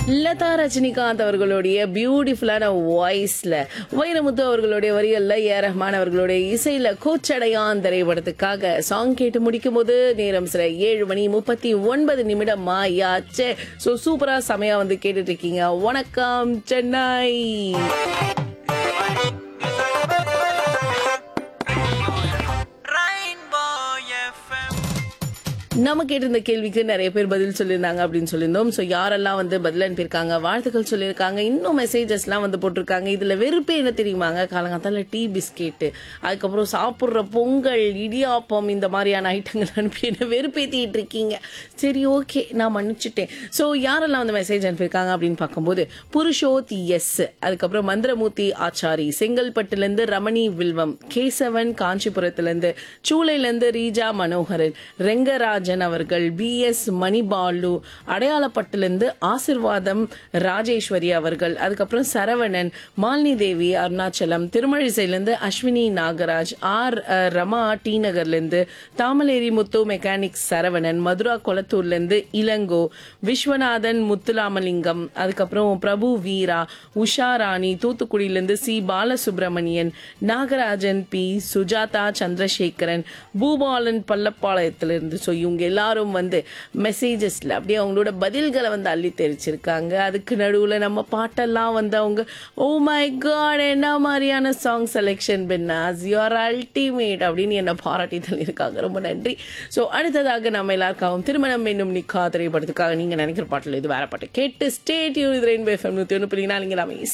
லதா ரஜினிகாந்த் அவர்களுடைய பியூட்டிஃபுல்லான வாய்ஸ்ல வைரமுத்து அவர்களுடைய வரிகள்ல ஏ ரஹ்மான் அவர்களுடைய இசையில கோச்சடையான் திரைப்படத்துக்காக சாங் கேட்டு முடிக்கும் போது நேரம் சில ஏழு மணி முப்பத்தி ஒன்பது நிமிடம் ஆயாச்சு ஸோ சூப்பரா செமையா வந்து கேட்டுட்டு இருக்கீங்க வணக்கம் சென்னை Rainbow FM. நம்ம கேட்டிருந்த கேள்விக்கு நிறைய பேர் பதில் சொல்லியிருந்தாங்க அப்படின்னு சொல்லியிருந்தோம் ஸோ யாரெல்லாம் வந்து பதில் அனுப்பியிருக்காங்க வாழ்த்துக்கள் சொல்லியிருக்காங்க இன்னும் மெசேஜஸ்லாம் வந்து போட்டிருக்காங்க இதில் வெறுப்பே என்ன தெரியுமாங்க காலங்காத்தால டீ பிஸ்கெட்டு அதுக்கப்புறம் சாப்பிட்ற பொங்கல் இடியாப்பம் இந்த மாதிரியான ஐட்டங்கள் அனுப்பி என்ன வெறுப்பேற்றிட்டு இருக்கீங்க சரி ஓகே நான் மன்னிச்சிட்டேன் ஸோ யாரெல்லாம் வந்து மெசேஜ் அனுப்பியிருக்காங்க அப்படின்னு பார்க்கும்போது புருஷோத் எஸ் அதுக்கப்புறம் மந்திரமூர்த்தி ஆச்சாரி செங்கல்பட்டுலேருந்து ரமணி வில்வம் கேசவன் காஞ்சிபுரத்துலேருந்து சூளையிலேருந்து ரீஜா மனோகரன் ரெங்கராஜன் அவர்கள் பி எஸ் மணிபாலு அடையாளப்பட்டிலிருந்து ஆசிர்வாதம் ராஜேஸ்வரி அவர்கள் அதுக்கப்புறம் சரவணன் மாலினி தேவி அருணாச்சலம் திருமழிசையிலேருந்து அஸ்வினி நாகராஜ் ஆர் அஹ், ரமா டி நகர்லேருந்து தாமலேரி முத்து மெக்கானிக் சரவணன் மதுரா கொளத்தூர்லேருந்து இளங்கோ விஸ்வநாதன் முத்துலாமலிங்கம் அதுக்கப்புறம் பிரபு வீரா உஷா ராணி தூத்துக்குடியிலேருந்து சி பாலசுப்ரமணியன் நாகராஜன் பி சுஜாதா சந்திரசேகரன் பூபாலன் பள்ளப்பாளையத்திலிருந்து ஸோ இவங்க எல்லாரும் வந்து மெசேஜஸ்ல அப்படியே அவங்களோட பதில்களை வந்து அள்ளி தெரிச்சிருக்காங்க அதுக்கு நடுவில் நம்ம பாட்டெல்லாம் வந்து அவங்க ஓ மை காட் என்ன மாதிரியான சாங் செலெக்ஷன் பின்னாஸ் யுவர் அல்டிமேட் அப்படின்னு என்ன பாராட்டி தள்ளியிருக்காங்க ரொம்ப நன்றி ஸோ அடுத்ததாக நம்ம எல்லாருக்காகவும் திருமணம் என்னும் நிக்கா திரைப்படத்துக்காக நீங்கள் நினைக்கிற பாட்டில் இது வேற பாட்டு கேட்டு ஸ்டேட் யூ இது ரெயின்போ எஃப்எம் நூற்றி ஒன்று புள்ளிங்கன்னா நீங்கள் எல்லாமே